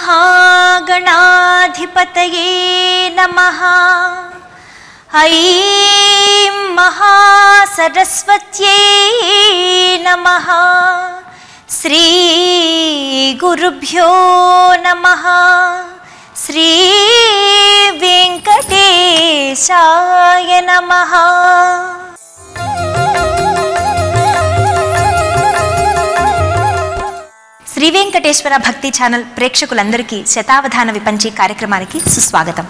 श्रीमहागणाधिपतये नमः ऐं महासरस्वत्यै नमः श्रीगुरुभ्यो नमः श्रीवेङ्कटेशाय नमः శ్రీ వెంకటేశ్వర భక్తి ఛానల్ ప్రేక్షకులందరికీ శతావధాన విపంచి కార్యక్రమానికి సుస్వాగతం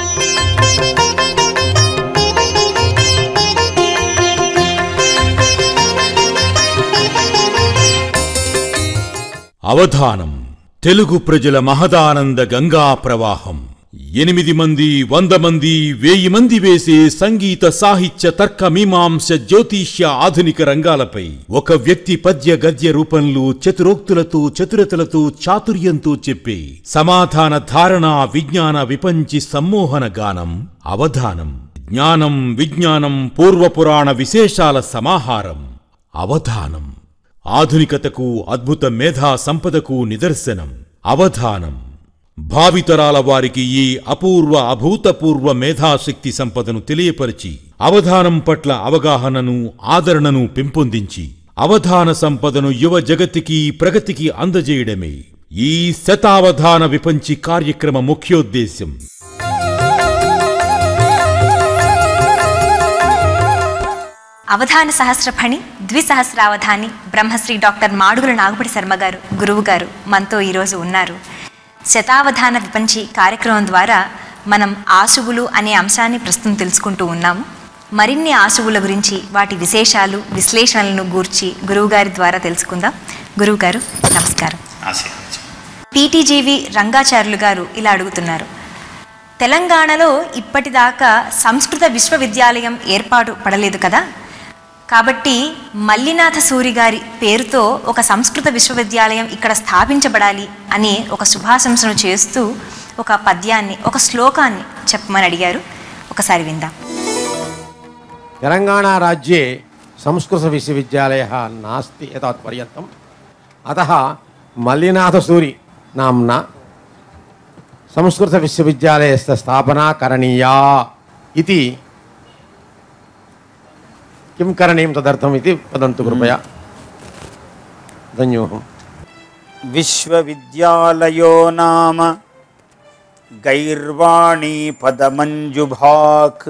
అవధానం తెలుగు ప్రజల మహదానంద గంగా ప్రవాహం ఎనిమిది మంది వంద మంది వేయి మంది వేసే సంగీత సాహిత్య తర్క మీమాంస జ్యోతిష్య ఆధునిక రంగాలపై ఒక వ్యక్తి పద్య గద్య రూపంలో చతురోక్తులతో చతురతలతో చాతుర్యంతో చెప్పే సమాధాన ధారణ విజ్ఞాన విపంచి సమ్మోహన గానం అవధానం జ్ఞానం విజ్ఞానం పూర్వపురాణ విశేషాల సమాహారం అవధానం ఆధునికతకు అద్భుత మేధా సంపదకు నిదర్శనం అవధానం భావితరాల వారికి ఈ అపూర్వ అభూతపూర్వ మేధాశక్తి సంపదను తెలియపరిచి అవధానం పట్ల అవగాహనను ఆదరణను పెంపొందించి అవధాన సంపదను యువ జగతికి ప్రగతికి అందజేయడమే ఈ శతావధాన విపంచి కార్యక్రమ ముఖ్యోద్దేశం అవధాన సహస్రఫణి ద్విసహస్రావధాని బ్రహ్మశ్రీ డాక్టర్ మాడుగుల నాగపడి శర్మ గారు గురువు గారు మనతో ఈరోజు ఉన్నారు శతావధాన విపంచి కార్యక్రమం ద్వారా మనం ఆశువులు అనే అంశాన్ని ప్రస్తుతం తెలుసుకుంటూ ఉన్నాము మరిన్ని ఆశువుల గురించి వాటి విశేషాలు విశ్లేషణలను గూర్చి గురువుగారి ద్వారా తెలుసుకుందాం గురువుగారు నమస్కారం ఆశీర్వదించు పీటీజీవి రంగాచార్యులు గారు ఇలా అడుగుతున్నారు తెలంగాణలో ఇప్పటిదాకా సంస్కృత విశ్వవిద్యాలయం ఏర్పాటు పడలేదు కదా కాబట్టి మల్లినాథ సూరి గారి పేరుతో ఒక సంస్కృత విశ్వవిద్యాలయం ఇక్కడ స్థాపించబడాలి అని ఒక శుభాశంసను చేస్తూ ఒక పద్యాన్ని ఒక శ్లోకాన్ని చెప్పమని అడిగారు ఒకసారి విందాం तेलङ्गाणाराज्ये संस्कृतविश्वविद्यालयः नास्ति एतावत्पर्यन्तम् अतः मल्लिनाथसूरि नाम्ना संस्कृतविश्वविद्यालयस्य स्थापना करणीया इति किं करणीयं तदर्थम् इति वदन्तु कृपया धन्योऽहम् విశ్వవిద్యాలయో నామ గైర్వాణీ పదమంజుభాక్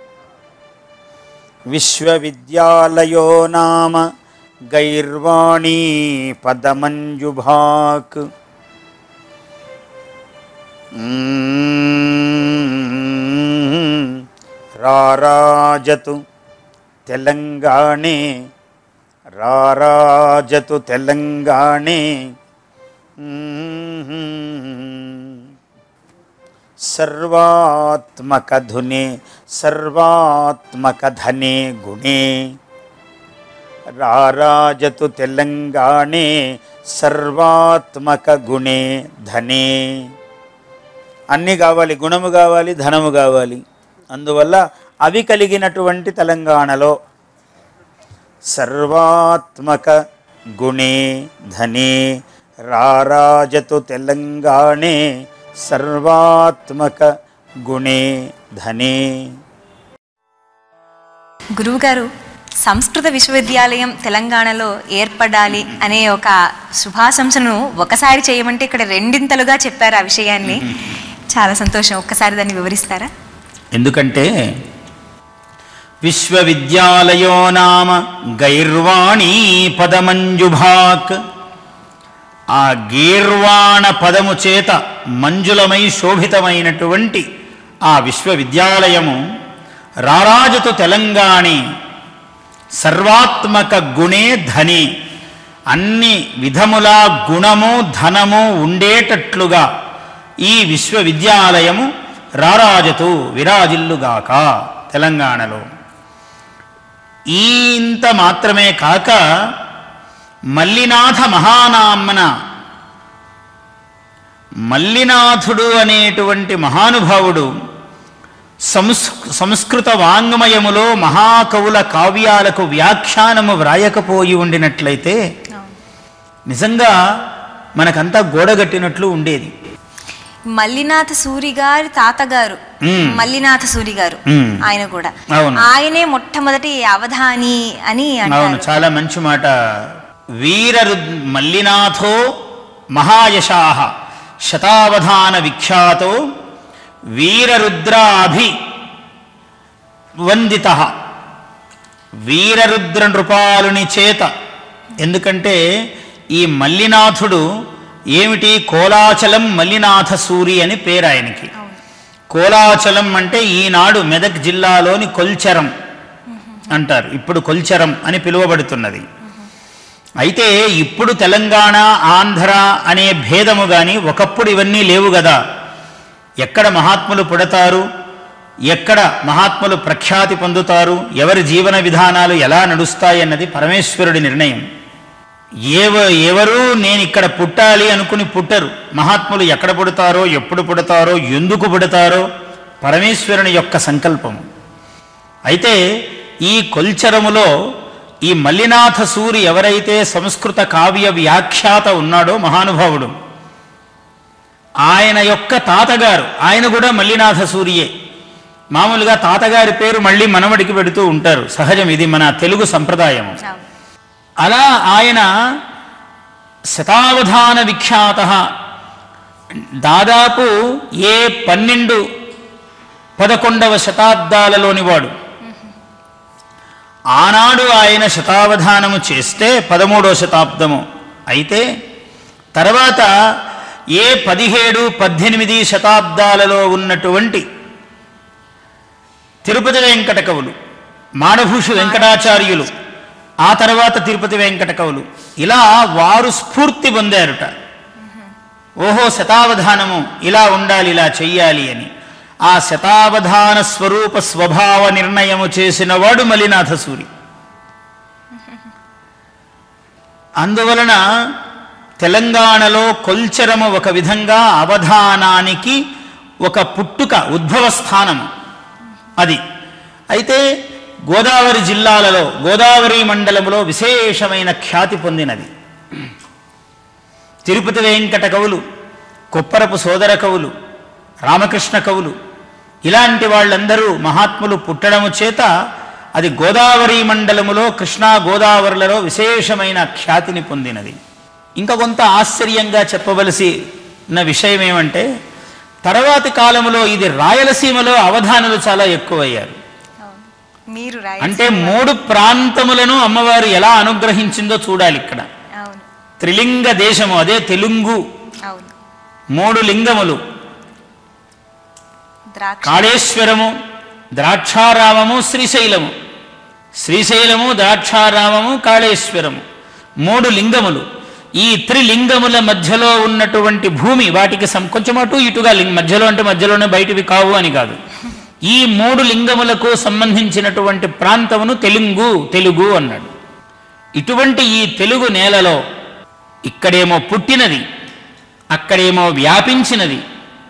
విశ్వవిద్యాలయో నామ గైర్వాణీ పదమంజుభాక్ మ్మ్. రారాజతు తెలంగాణే రారాజతు తెలంగాణే సర్వాత్మకధునే సర్వాత్మకధనే గుణే రారాజతు తెలంగాణే సర్వాత్మక గుణే ధనే అన్నీ కావాలి గుణము కావాలి ధనము కావాలి అందువల్ల అవి కలిగినటువంటి తెలంగాణలో సర్వాత్మక గుణే ధనే రారాజతు తెలంగాణే సర్వాత్మక గుణే ధనే గురువుగారు సంస్కృత విశ్వవిద్యాలయం తెలంగాణలో ఏర్పడాలి అనే ఒక శుభాశంసను ఒకసారి చేయమంటే ఇక్కడ రెండింతలుగా చెప్పారు ఆ విషయాన్ని చాలా సంతోషం ఒక్కసారి దాన్ని వివరిస్తారా ఎందుకంటే విశ్వవిద్యాలయో నామ గైర్వాణీ పదమంజుభాక్ ఆ గీర్వాణ పదము చేత మంజులమై శోభితమైనటువంటి ఆ విశ్వవిద్యాలయము రారాజుతు తెలంగాణి సర్వాత్మక గుణే ధని అన్ని విధముల గుణము ధనము ఉండేటట్లుగా ఈ విశ్వవిద్యాలయము రారాజతు విరాజిల్లుగాక తెలంగాణలో ఇంత మాత్రమే కాక మల్లినాథ మహానామన మల్లినాథుడు అనేటువంటి మహానుభావుడు సంస్ సంస్కృత వాంగ్మయములో మహాకవుల కావ్యాలకు వ్యాఖ్యానము వ్రాయకపోయి ఉండినట్లయితే నిజంగా మనకంతా గోడగట్టినట్లు ఉండేది మల్లినాథ సూరి గారి తాతగారు మ్మ్. మల్లినాథ సూరి గారు మ్మ్. ఆయన కూడా అవును. ఆయనే మొట్టమొదటి అవధాని అని అవును అంటారు చాలా మంచి మాట వీరరు మల్లినాథో మహాయశాహ శతావధాన విఖ్యాతో వీరరుద్రాభి వందిత వీరరుద్ర నృపాలుని చేత ఎందుకంటే ఈ మల్లినాథుడు ఏమిటి కోలాచలం మల్లినాథ సూరి అని పేరు ఆయనకి కోలాచలం అంటే ఈనాడు మెదక్ జిల్లాలోని కొల్చరం అంటారు ఇప్పుడు కొల్చరం అని పిలువబడుతున్నది అయితే ఇప్పుడు తెలంగాణ ఆంధ్ర అనే భేదము కానీ ఒకప్పుడు ఇవన్నీ లేవు కదా ఎక్కడ మహాత్ములు పుడతారు ఎక్కడ మహాత్ములు ప్రఖ్యాతి పొందుతారు ఎవరి జీవన విధానాలు ఎలా నడుస్తాయి అన్నది పరమేశ్వరుడి నిర్ణయం ఏవ ఎవరు నేను ఇక్కడ పుట్టాలి అనుకుని పుట్టరు మహాత్ములు ఎక్కడ పుడతారో ఎప్పుడు పుడతారో ఎందుకు పుడతారో పరమేశ్వరుని యొక్క సంకల్పము అయితే ఈ కొల్చరములో ఈ మల్లినాథ సూరి ఎవరైతే సంస్కృత కావ్య వ్యాఖ్యాత ఉన్నాడో మహానుభావుడు ఆయన యొక్క తాతగారు ఆయన కూడా మల్లినాథ సూరియే మామూలుగా తాతగారి పేరు మళ్ళీ మనవడికి పెడుతూ ఉంటారు సహజం ఇది మన తెలుగు సంప్రదాయము అవును. అలా ఆయన శతావధాన విఖ్యాత దాదాపు ఏ పన్నెండు పదకొండవ శతాబ్దాలలోని వాడు ఆనాడు ఆయన శతావధానము చేస్తే పదమూడవ శతాబ్దము అయితే తర్వాత ఏ పదిహేడు పద్దెనిమిది శతాబ్దాలలో ఉన్నటువంటి తిరుపతి వెంకట కవులు మాడభూషు వెంకటాచార్యులు ఆ తర్వాత తిరుపతి వెంకట కవులు ఇలా వారు స్ఫూర్తి పొందారుట ఓహో శతావధానము ఇలా ఉండాలి ఇలా చెయ్యాలి అని ఆ శతావధాన స్వరూప స్వభావ నిర్ణయము చేసిన వాడు మలినాథ సూరి అందువలన తెలంగాణలో కొల్చరము ఒక విధంగా అవధానానికి ఒక పుట్టుక ఉద్భవ స్థానము అది అయితే గోదావరి జిల్లాలలో గోదావరి మండలములో విశేషమైన ఖ్యాతి పొందినది తిరుపతి వెంకట కవులు కొప్పరపు సోదర కవులు రామకృష్ణ కవులు ఇలాంటి వాళ్ళందరూ మహాత్ములు పుట్టడము చేత అది గోదావరి మండలములో కృష్ణా గోదావరులలో విశేషమైన ఖ్యాతిని పొందినది ఇంకా కొంత ఆశ్చర్యంగా చెప్పవలసిన విషయం ఏమంటే తర్వాతి కాలములో ఇది రాయలసీమలో అవధానులు చాలా ఎక్కువయ్యారు అవును. మీరు అంటే రాయలసీమ మూడు ప్రాంతములను అమ్మవారు ఎలా అనుగ్రహించిందో చూడాలి ఇక్కడ అవును త్రిలింగ దేశము అదే తెలుగు అవును మూడు లింగములు ద్రాక్ష కాళేశ్వరము ద్రాక్షారామము శ్రీశైలము శ్రీశైలము ద్రాక్షారామము కాళేశ్వరము మూడు లింగములు ఈ త్రిలింగముల మధ్యలో ఉన్నటువంటి భూమి వాటికి సం- కొంచెం అటు ఇటుగా లింగ మధ్యలో అంటే మధ్యలోనే బయటివి కావు అని కాదు ఈ మూడు లింగములకు సంబంధించినటువంటి ప్రాంతమును తెలుగు తెలుగు అన్నాడు ఇటువంటి ఈ తెలుగు నేలలో ఇక్కడేమో పుట్టినది అక్కడేమో వ్యాపించినది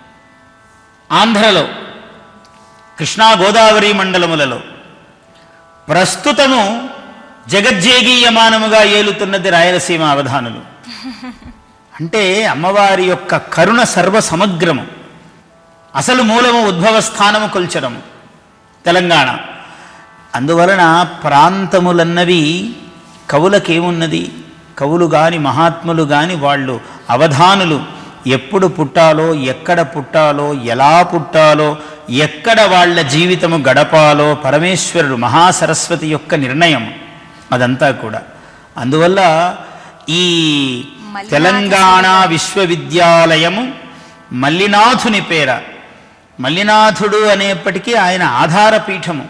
ఆంధ్రలో కృష్ణా గోదావరి మండలములలో ప్రస్తుతము జగజ్జేగీయమానముగా ఏలుతున్నది రాయలసీమ అవధానులు అంటే అమ్మవారి యొక్క కరుణ సర్వ సమగ్రము అసలు మూలము ఉద్భవ స్థానము కొల్చడము తెలంగాణ అందువలన ప్రాంతములన్నవి కవులకేమున్నది కవులు గాని మహాత్ములు గాని వాళ్ళు అవధానులు ఎప్పుడు పుట్టాలో ఎక్కడ పుట్టాలో ఎలా పుట్టాలో ఎక్కడ వాళ్ళ జీవితము గడపాలో పరమేశ్వరుడు మహాసరస్వతి యొక్క నిర్ణయం అదంతా కూడా అందువల్ల ఈ మల్లినాథ తెలంగాణ విశ్వవిద్యాలయము మల్లినాథుని పేర మల్లినాథుడు అనేప్పటికీ ఆయన ఆధారపీఠము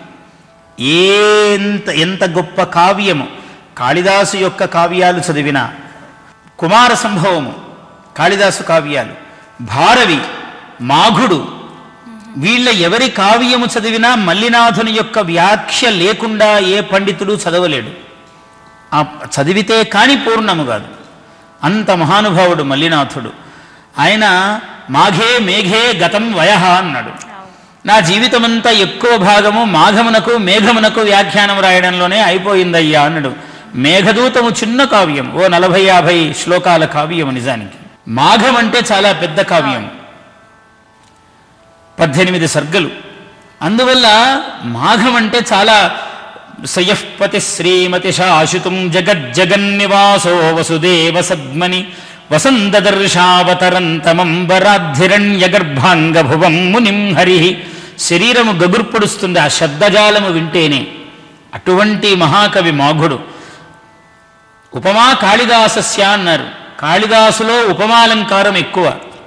ఎంత ఎంత గొప్ప కావ్యము కాళిదాసు యొక్క కావ్యాలు చదివిన కుమార సంభవము కాళిదాసు కావ్యాలు భారవి మాఘుడు వీళ్ళ ఎవరి కావ్యము చదివినా మల్లినాథుని యొక్క వ్యాఖ్య లేకుండా ఏ పండితుడు చదవలేడు ఆ చదివితే కాని పూర్ణము కాదు అంత మహానుభావుడు మల్లినాథుడు ఆయన మాఘే మేఘే గతం వయహ అన్నాడు నా జీవితమంతా ఎక్కువ భాగము మాఘమునకు మేఘమునకు వ్యాఖ్యానం రాయడంలోనే అయిపోయిందయ్యా అన్నాడు మేఘదూతము చిన్న కావ్యం ఓ నలభై యాభై శ్లోకాల కావ్యము నిజానికి మాఘం అంటే చాలా పెద్ద కావ్యం పద్దెనిమిది సర్గలు అందువల్ల మాఘం అంటే చాలా సయఃపతి శ్రీమతి శాశ్వతం జగజ్జగన్నివాసో వసుదేవ సద్మని వసంతదర్శావతరంతమంబరాధిరణ్యగర్భాంగభువం మునిం హరి శరీరము గగుర్పొడుస్తుంది ఆ శబ్దజాలము వింటేనే అటువంటి మహాకవి మాఘుడు ఉపమా కాళిదాసస్య అన్నారు కాళిదాసులో ఉపమాలంకారం ఎక్కువ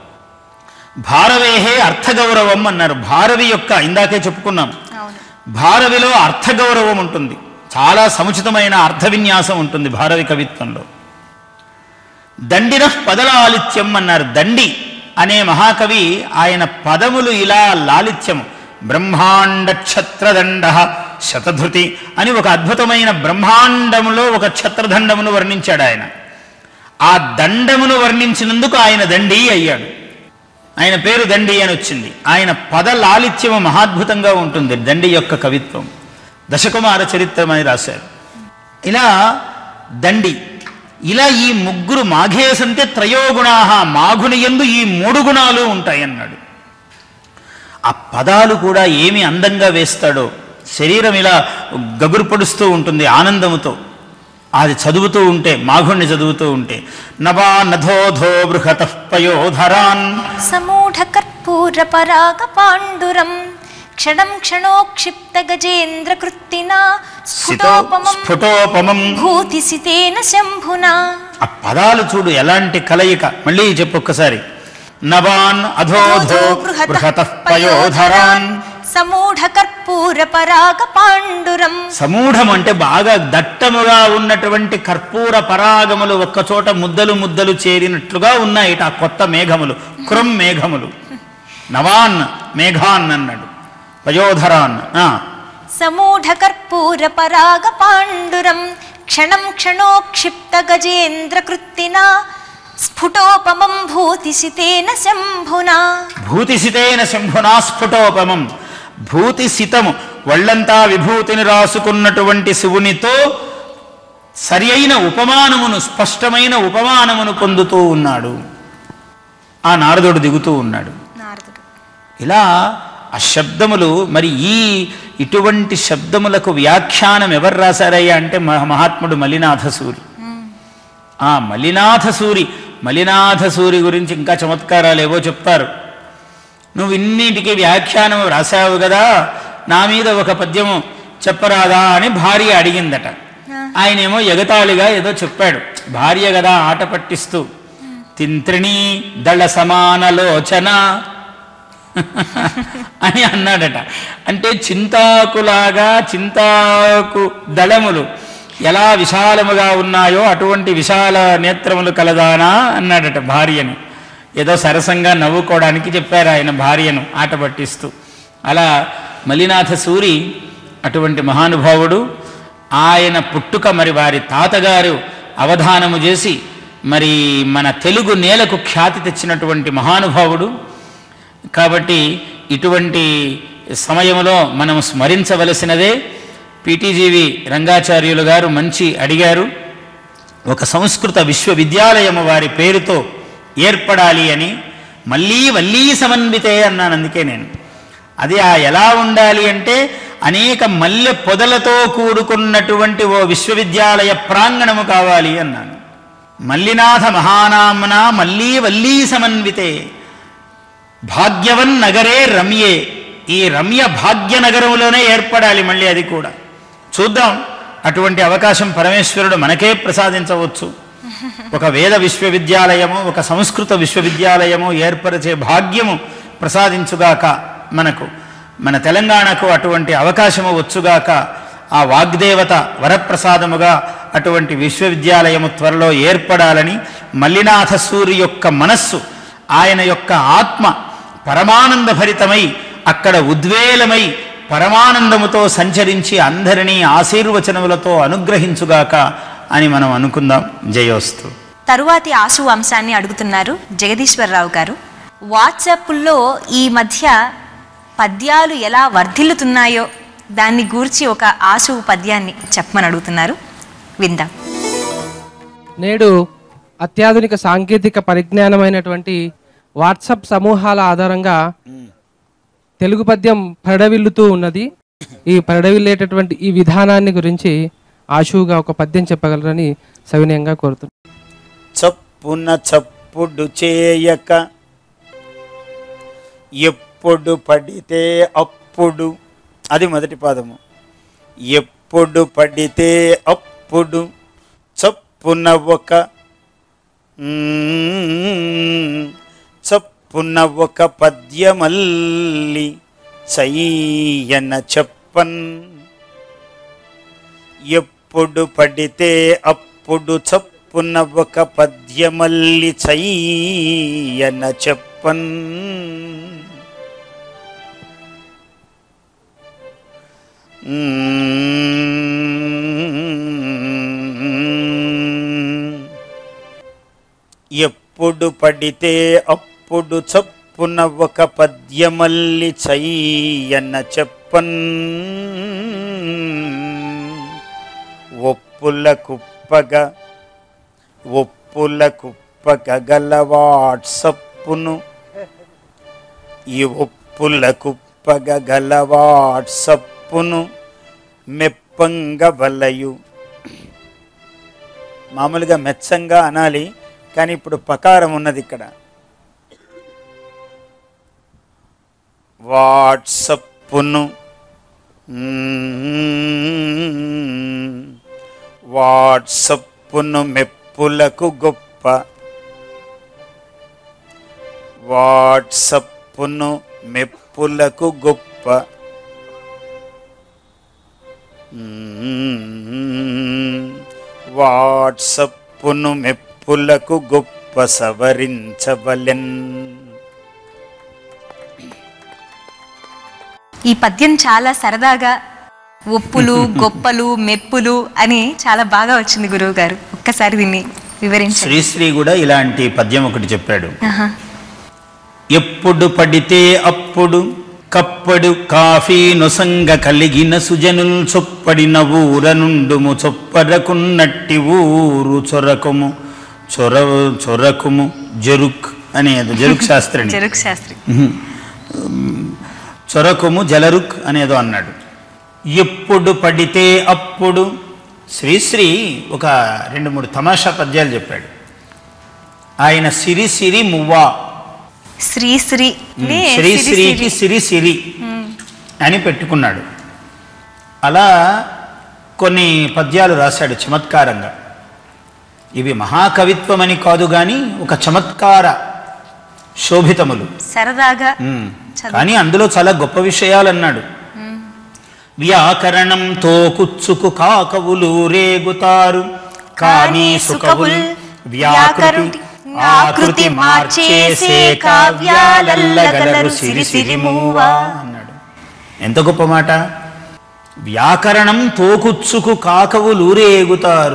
భారవేహే అర్థగౌరవం అన్నారు భారవి యొక్క ఇందాకే చెప్పుకున్నాం అవును భారవిలో అర్థగౌరవం ఉంటుంది చాలా సముచితమైన అర్థ విన్యాసం ఉంటుంది భారవి కవిత్వంలో దండిన పదలాలిత్యం అన్నారు దండి అనే మహాకవి ఆయన పదములు ఇలా లాలిత్యము బ్రహ్మాండ క్షత్రదండ శతధృతి అని ఒక అద్భుతమైన బ్రహ్మాండములో ఒక క్షత్రదండమును వర్ణించాడు ఆయన ఆ దండమును వర్ణించినందుకు ఆయన దండి అయ్యాడు ఆయన పేరు దండి అని వచ్చింది ఆయన పద లాలిత్యము మహాద్భుతంగా ఉంటుంది దండి యొక్క కవిత్వం దశకుమార చరిత్రమని రాశారు ఇలా దండి ఇలా ఈ ముగ్గురు మాఘేసంతే త్రయోగుణా మాఘుని ఎందు ఈ మూడు గుణాలు ఉంటాయి అన్నాడు ఆ పదాలు కూడా ఏమి అందంగా వేస్తాడో శరీరం ఇలా గగురు పడుస్తూ ఉంటుంది ఆనందముతో అది చదువుతూ ఉంటే మాఘుణ్ణి చదువుతూ ఉంటే నవా నధోధో బృహత పయోధరాన్ సమూఢ కర్పూర పరాగ పాండురం క్షణం క్షణోక్షిప్త గజేంద్ర కృత్తినా సితో స్ఫుటోపమం స్ఫుటోపమం భూతిసితేన శంభునా ఆ పదాలు చూడు ఎలాంటి కలయిక మళ్ళీ చెప్పు ఒక్కసారి నవాన్ అధోధో బృహత పయోధరాన్ సమూఢ కర్పూర పరాగ పాండురం సమూఢం అంటే బాగా దట్టముగా ఉన్నటువంటి కర్పూర పరాగములు ఒక్కచోట ముద్దలు ముద్దలు చేరినట్లుగా ఉన్నాయి ఆ కొత్త మేఘములు క్రం మేఘములు నవాన్ మేఘాన్ అన్నాడు పయోధరాన్ ఆ, సమూఢ కర్పూర పరాగ పాండురం క్షణం క్షణోక్షిప్త గజేంద్ర కృత్తినా స్ఫుటోపమం భూతిసితేన శంభునా భూతిసితేన శంభునా స్ఫుటోపమం భూతిసితము ఒళ్ళంతా విభూతిని రాసుకున్నటువంటి శివునితో సరి అయిన ఉపమానమును స్పష్టమైన ఉపమానమును పొందుతూ ఉన్నాడు ఆ నారదుడు దిగుతూ ఉన్నాడు నారదుడు ఇలా ఆ శబ్దములు మరి ఈ ఇటువంటి శబ్దములకు వ్యాఖ్యానం ఎవరు రాశారయ్యా అంటే మహ- మహాత్ముడు మలినాథ సూరి ఆ మలినాథ సూరి మలినాథ సూరి గురించి ఇంకా చమత్కారాలు ఏవో చెప్తారు నువ్వు ఇన్నిటికీ వ్యాఖ్యానం రాశావు కదా నా మీద ఒక పద్యము చెప్పరాదా అని భార్య అడిగిందట ఆయనేమో ఎగతాళిగా ఏదో చెప్పాడు భార్య కదా ఆట పట్టిస్తూ తింత్రిణీ దళ సమానలోచన అని అన్నాడట అంటే చింతాకులాగా చింతాకు దళములు ఎలా విశాలముగా ఉన్నాయో అటువంటి విశాల నేత్రములు కలదానా అన్నాడట భార్యను ఏదో సరసంగా నవ్వుకోవడానికి చెప్పారు ఆయన భార్యను ఆట పట్టిస్తూ అలా మలినాథ సూరి అటువంటి మహానుభావుడు ఆయన పుట్టుక మరి వారి తాతగారు అవధానము చేసి మరి మన తెలుగు నేలకు ఖ్యాతి తెచ్చినటువంటి మహానుభావుడు కాబట్టి ఇటువంటి సమయంలో మనం స్మరించవలసినదే పిటిజీవి రంగాచార్యులు గారు మంచి అడిగారు ఒక సంస్కృత విశ్వవిద్యాలయము వారి పేరుతో ఏర్పడాలి అని మళ్ళీ వల్లీ సమన్వితే అన్నాను అందుకే నేను అది ఆ ఎలా ఉండాలి అంటే అనేక మల్లె పొదలతో కూడుకున్నటువంటి ఓ విశ్వవిద్యాలయ ప్రాంగణము కావాలి అన్నాను మల్లినాథ మహానామన మళ్ళీ వల్లీ సమన్వితే భాగ్యవన్ నగరే రమ్యే ఈ రమ్య భాగ్యనగరంలోనే ఏర్పడాలి మళ్ళీ అది కూడా చూద్దాం అటువంటి అవకాశం పరమేశ్వరుడు మనకే ప్రసాదించవచ్చు ఒక వేద విశ్వవిద్యాలయము ఒక సంస్కృత విశ్వవిద్యాలయము ఏర్పరిచే భాగ్యము ప్రసాదించుగాక మనకు మన తెలంగాణకు అటువంటి అవకాశము వచ్చుగాక ఆ వాగ్దేవత వరప్రసాదముగా అటువంటి విశ్వవిద్యాలయము త్వరలో ఏర్పడాలని మల్లినాథ సూరి యొక్క మనస్సు ఆయన యొక్క ఆత్మ పరమానంద భరితమై అక్కడ ఉద్వేలమై పరమానందముతో సంచరించి అందరినీ ఆశీర్వచనములతో అనుగ్రహించుగాక అని మనం అనుకుందాం జయోస్తు తరువాతి ఆసు అంశాన్ని అడుగుతున్నారు జగదీశ్వరరావు గారు వాట్సాప్లో ఈ మధ్య పద్యాలు ఎలా వర్ధిల్లుతున్నాయో దాన్ని గూర్చి ఒక ఆసు పద్యాన్ని చెప్పమని అడుగుతున్నారు విందాం నేడు అత్యాధునిక సాంకేతిక పరిజ్ఞానమైనటువంటి వాట్సాప్ సమూహాల ఆధారంగా తెలుగు పద్యం పరడవిల్లుతూ ఉన్నది ఈ పరడవిల్లేటటువంటి ఈ విధానాన్ని గురించి ఆశువుగా ఒక పద్యం చెప్పగలరని సవినయంగా కోరుతున్నాను చప్పున చప్పుడు చేయక ఎప్పుడు పడితే అప్పుడు అది మొదటి పాదము ఎప్పుడు పడితే అప్పుడు చప్పున ఒక మ్మ్, చప్పున ఒక పద్యమల్లి చయ్యన చెప్పన్ ఎప్పుడు పడితే అప్పుడు చప్పున ఒక పద్యమల్లి చయ్యన చెప్పన్ ఎప్పుడు పడితే అప్పుడు చప్పున ఒక పద్యమల్లి చయ్యన చెప్పన్ ఒప్పుల కుప్పగా ఒప్పుల కుప్పగా గల వాట్సప్పును ఈ ఒప్పుల కుప్పగా గల వాట్సప్పును మెప్పంగ వలయు మామూలుగా మెచ్చంగా అనాలి కానీ ఇప్పుడు పకారం ఉన్నది ఇక్కడ వాట్సప్పును మ్మ్. వాట్సప్పును మెప్పులకు గొప్ప వాట్సప్పును మెప్పులకు గొప్ప మ్మ్. వాట్సప్పును మెప్పులకు గొప్ప సవరించవలెన్ ఈ పద్యం చాలా సరదాగా ఒప్పులు గొప్పలు మెప్పులు అని చాలా బాగా వచ్చింది గురువు గారు ఒక్కసారి దీన్ని వివరించండి శ్రీశ్రీ కూడా ఇలాంటి పద్యం ఒకటి చెప్పాడు ఆహా. ఎప్పుడు పడితే అప్పుడు కప్పడు కాఫీ నొసంగ కలిగిన సుజనుల్ చొప్పడిన ఊర నుండుము చొప్పరకున్నట్టి ఊరు చొరకుము చొర చొరకుము జరుక్ అనేది జరుక్ శాస్త్రి జరుక్ శాస్త్రి చొరకుము జలరుక్ అనేదో అన్నాడు ఎప్పుడు పడితే అప్పుడు శ్రీశ్రీ ఒక రెండు మూడు తమాషా పద్యాలు చెప్పాడు ఆయన సిరి సిరి మువ్వా శ్రీ శ్రీ నే శ్రీ సిరి శ్రీకి సిరి. సిరి సిరి అని పెట్టుకున్నాడు అలా కొన్ని పద్యాలు రాశాడు చమత్కారంగా ఇవి మహాకవిత్వం అని కాదు కానీ ఒక చమత్కార శోభితములు సరదాగా ఉమ్. చదువు. కానీ అందులో చాలా గొప్ప విషయాలు అన్నాడు వ్యాకరణంతో కుచ్చుకు కాకవులు రేగుతారు కానీ సుకవుల్ వ్యాకృతి ఆకృతి మార్చేసే కావ్యాలల్లగలరు సిరి సిరి మూవా అన్నాడు ఎంత గొప్ప మాట వ్యాకరణం తోకుచ్చుకు కాకవులు రేగుతారు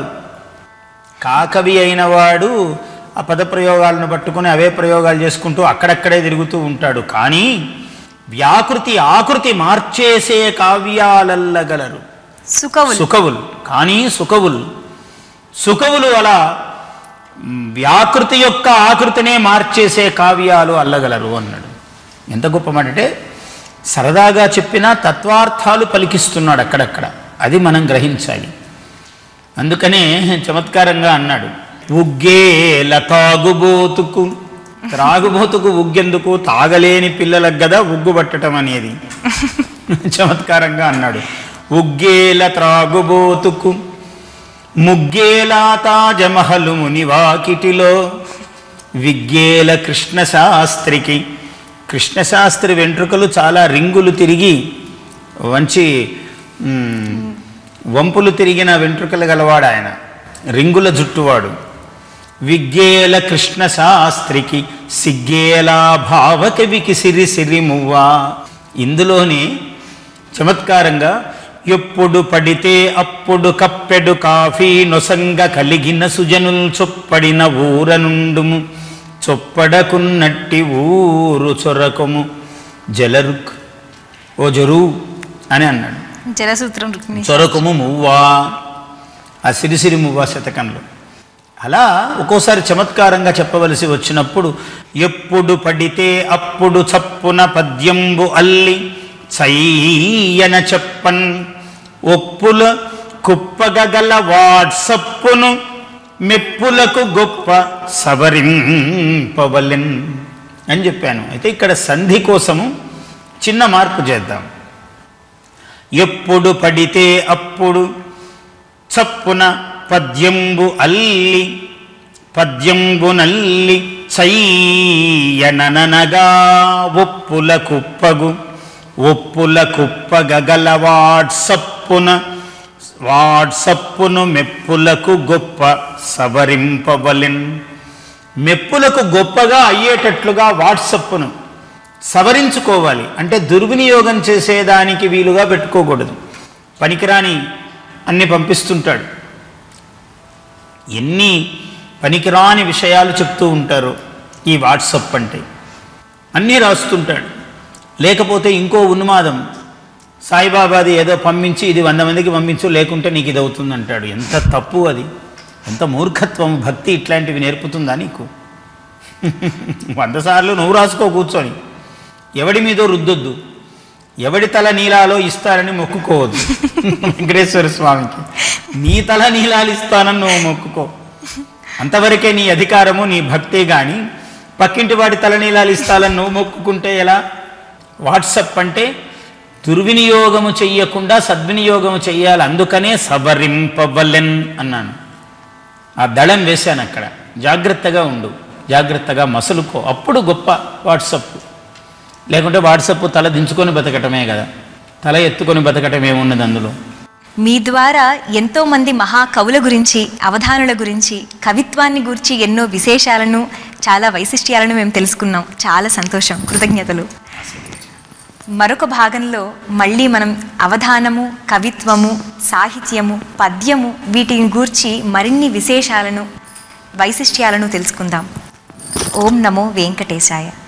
కాకవి అయిన వాడు ఆ పదప్రయోగాలను పట్టుకుని అవే ప్రయోగాలు చేసుకుంటూ అక్కడక్కడే తిరుగుతూ ఉంటాడు కానీ వ్యాకృతి ఆకృతి మార్చేసే కావ్యాలల్లగలరు సుకవులు సుకవులు కానీ సుకవులు సుకవులు అలా మ్, వ్యాకృతి యొక్క ఆకృతినే మార్చేసే కావ్యాలు అల్లగలరు అన్నాడు ఎంత గొప్ప మాట అంటే సరదాగా చెప్పినా తత్వార్థాలు పలికిస్తున్నాడు అక్కడక్కడ అది మనం గ్రహించాలి అందుకనే చమత్కారంగా అన్నాడు ఉగ్గేల తాగుబోతుకు త్రాగుబోతుకు ఉగ్గెందుకు తాగలేని పిల్లలకు కదా ఉగ్గు పట్టడం అనేది చమత్కారంగా అన్నాడు ఉగ్గేల త్రాగుబోతుకు ముగ్గేలా తాజమహలు మునివాకిటిలో విగ్గేల కృష్ణశాస్త్రికి కృష్ణశాస్త్రి వెంట్రుకలు చాలా రింగులు తిరిగి వంచి మ్, వంపులు తిరిగిన వెంట్రుకలు గలవాడు ఆయన రింగుల జుట్టువాడు విగ్గేల కృష్ణ శాస్త్రికి సిగ్గేలా భావకవికి సిరి సిరి మువ్వా ఇందులోనే చమత్కారంగా ఎప్పుడు పడితే అప్పుడు కప్పెడు కాఫీ నొసంగ కలిగిన సుజనుల్ చొప్పడిన ఊర నుండుము చొప్పడకున్నట్టి ఊరు చొరకము జలరుక్ ఓ జరు అని అన్నాడు జలసూత్రం రుక్మిణి చొరకము మువ్వా ఆ సిరిసిరి మువ్వా శతకంలో అలా ఒక్కోసారి చమత్కారంగా చెప్పవలసి వచ్చినప్పుడు ఎప్పుడు పడితే అప్పుడు చప్పున పద్యంబు అల్లి చయ్యన చెప్పన్ ఒప్పుల కుప్పగగల వాట్సప్పును మెప్పులకు గొప్ప సవరింపవలెన్ అని చెప్పాను అయితే ఇక్కడ సంధి కోసము చిన్న మార్పు చేద్దాం ఎప్పుడు పడితే అప్పుడు చప్పున పద్యంబు అల్లి పద్యంబు నల్లి చయ్యననగా ఒప్పుల కుప్పగు ఒప్పుల కుప్పగగల వాట్సప్పున వాట్సప్పును మెప్పులకు గొప్ప సవరింపవలెన్ మెప్పులకు గొప్పగా అయ్యేటట్లుగా వాట్సప్పును సవరించుకోవాలి అంటే దుర్వినియోగం చేసేదానికి వీలుగా పెట్టుకోకూడదు పనికిరాని అన్ని పంపిస్తుంటాడు ఎన్ని పనికిరాని విషయాలు చెప్తూ ఉంటారు ఈ వాట్సప్ అంటే అన్నీ రాస్తుంటాడు లేకపోతే ఇంకో ఉన్మాదం సాయిబాబాది ఏదో పంపించి ఇది వంద మందికి పంపించు లేకుంటే నీకు ఇది అవుతుంది అంటాడు ఎంత తప్పు అది ఎంత మూర్ఖత్వం భక్తి ఇట్లాంటివి నేర్పుతుందా నీకు వంద సార్లు నువ్వు రాసుకో కూర్చొని ఎవడి మీదో రుద్దొద్దు ఎవడి తల నీలాలో ఇస్తారని మొక్కుకోవద్దు వెంకటేశ్వర స్వామికి నీ తల నీలాలు ఇస్తానని నువ్వు మొక్కుకో అంతవరకే నీ అధికారము నీ భక్తే కానీ పక్కింటి వాడి తల నీలాలు ఇస్తానని నువ్వు మొక్కుకుంటే ఎలా వాట్సప్ అంటే దుర్వినియోగము చెయ్యకుండా సద్వినియోగము చెయ్యాలి అందుకనే సవరింపవలెన్ అన్నాను ఆ దళం వేశాను అక్కడ జాగ్రత్తగా ఉండు జాగ్రత్తగా మసలుకో అప్పుడు గొప్ప వాట్సప్ లేకుంటే వాట్సప్ తల దించుకొని బతకటమే కదా తల ఎత్తుకొని బతకటం ఏమున్నది అందులో మీ ద్వారా ఎంతో మంది మహాకవుల గురించి అవధానుల గురించి కవిత్వాన్ని గురించి ఎన్నో విశేషాలను చాలా వైశిష్ట్యాలను మేము తెలుసుకున్నాం చాలా సంతోషం కృతజ్ఞతలు మరొక భాగంలో మళ్ళీ మనం అవధానము కవిత్వము సాహిత్యము పద్యము వీటిని గూర్చి మరిన్ని విశేషాలను వైశిష్ట్యాలను తెలుసుకుందాం ఓం నమో వెంకటేశాయ